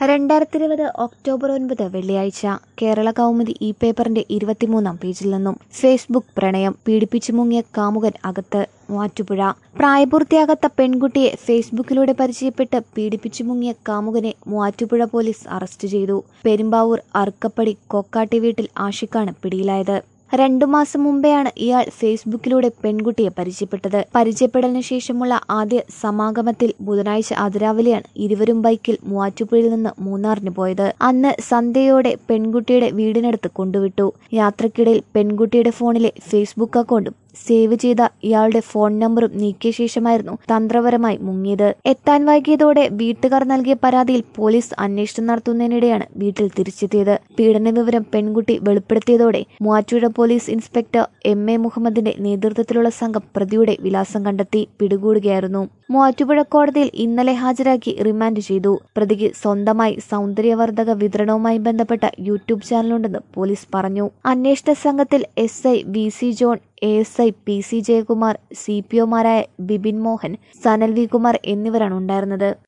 രണ്ടായിരത്തി ഇരുപത് ഒക്ടോബർ ഒൻപത് വെള്ളിയാഴ്ച കേരള കൗമുദി ഇ പേപ്പറിന്റെ ഇരുപത്തിമൂന്നാം പേജിൽ നിന്നും ഫേസ്ബുക്ക് പ്രണയം പീഡിപ്പിച്ചു മുങ്ങിയ കാമുകൻ അകത്ത് മൂവാറ്റുപുഴ പ്രായപൂർത്തിയാകാത്ത പെൺകുട്ടിയെ ഫേസ്ബുക്കിലൂടെ പരിചയപ്പെട്ട് പീഡിപ്പിച്ചു മുങ്ങിയ കാമുകനെ മൂവാറ്റുപുഴ പോലീസ് അറസ്റ്റ് ചെയ്തു പെരുമ്പാവൂർ അർക്കപ്പടി കൊക്കാട്ടി വീട്ടിൽ ആഷിഖാണ് പിടിയിലായത് രണ്ടു മാസം മുമ്പെയാണ് ഇയാൾ ഫേസ്ബുക്കിലൂടെ പെൺകുട്ടിയെ പരിചയപ്പെട്ടത് പരിചയപ്പെടലിന് ശേഷമുള്ള ആദ്യ സമാഗമത്തിൽ ബുധനാഴ്ച അതിരാവിലെയാണ് ഇരുവരും ബൈക്കിൽ മൂവാറ്റുപുഴയിൽ നിന്ന് മൂന്നാറിന് പോയത് അന്ന് സന്ധ്യയോടെ പെൺകുട്ടിയുടെ വീടിനടുത്ത് കൊണ്ടുവിട്ടു യാത്രക്കിടയിൽ പെൺകുട്ടിയുടെ ഫോണിലെ ഫേസ്ബുക്ക് അക്കൗണ്ടും സേവ് ചെയ്ത ഇയാളുടെ ഫോൺ നമ്പറും നീക്കിയ ശേഷമായിരുന്നു തന്ത്രപരമായി മുങ്ങിയത് എത്താൻ വൈകിയതോടെ വീട്ടുകാർ നൽകിയ പരാതിയിൽ പോലീസ് അന്വേഷണം നടത്തുന്നതിനിടെയാണ് വീട്ടിൽ തിരിച്ചെത്തിയത് പീഡന വിവരം പെൺകുട്ടി വെളിപ്പെടുത്തിയതോടെ Muvattupuzha police inspector M A മുഹമ്മദിന്റെ നേതൃത്വത്തിലുള്ള സംഘം പ്രതിയുടെ വിലാസം കണ്ടെത്തി പിടികൂടുകയായിരുന്നു മൂവാറ്റുപുഴ കോടതിയിൽ ഇന്നലെ ഹാജരാക്കി റിമാൻഡ് ചെയ്തു പ്രതിക്ക് സ്വന്തമായി സൗന്ദര്യവർദ്ധക വിതരണവുമായി ബന്ധപ്പെട്ട യൂട്യൂബ് ചാനലുണ്ടെന്ന് പോലീസ് പറഞ്ഞു അന്വേഷണ സംഘത്തിൽ S I V C John A S I P C Jayakumar C P ഒമാരായ ബിപിൻ മോഹൻ സനൽ വി കുമാർ എന്നിവരാണ് ഉണ്ടായിരുന്നത്